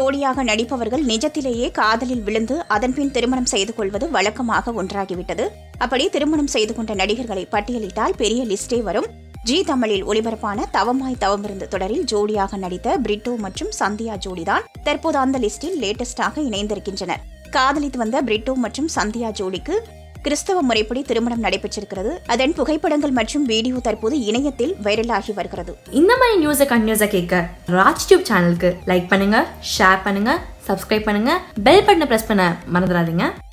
ஜோடியாக நடிப்பவர்கள் நிஜத்திலேயே காதலில் விழுந்து அதன்பின் திருமணம் செய்து கொள்வது வழக்கமாக ஒன்றாகிவிட்டது அப்படி திருமணம் செய்து கொண்ட நடிகர்களை பட்டியலிட்டால் பெரிய லிஸ்டே வரும் ஜி தமிழில் ஒளிபரப்பான தவமாய் தவமிருந்து தொடரில் ஜோடியாக நடித்த பிரிட்டோ மற்றும் சந்தியா ஜோடிதான் தற்போது அந்த லிஸ்டில் லேட்டஸ்டாக இணைந்திருக்கின்றனர் காதலித்து வந்த பிரிட்டோ மற்றும் சந்தியா ஜோடிக்கு கிறிஸ்தவ முறைப்படி திருமணம் நடைபெற்றிருக்கிறது அதன் புகைப்படங்கள் மற்றும் வீடியோ தற்போது இணையத்தில் வைரலாகி வருகிறது இந்த மாதிரி நியூஸை கண்டினியூஸாக கேட்க ராஜ் டியூப் சேனலுக்கு லைக் பண்ணுங்க ஷேர் பண்ணுங்க சப்ஸ்கிரைப் பண்ணுங்க பெல் பட்டனை ப்ரெஸ் பண்ண மறந்துடாதீங்க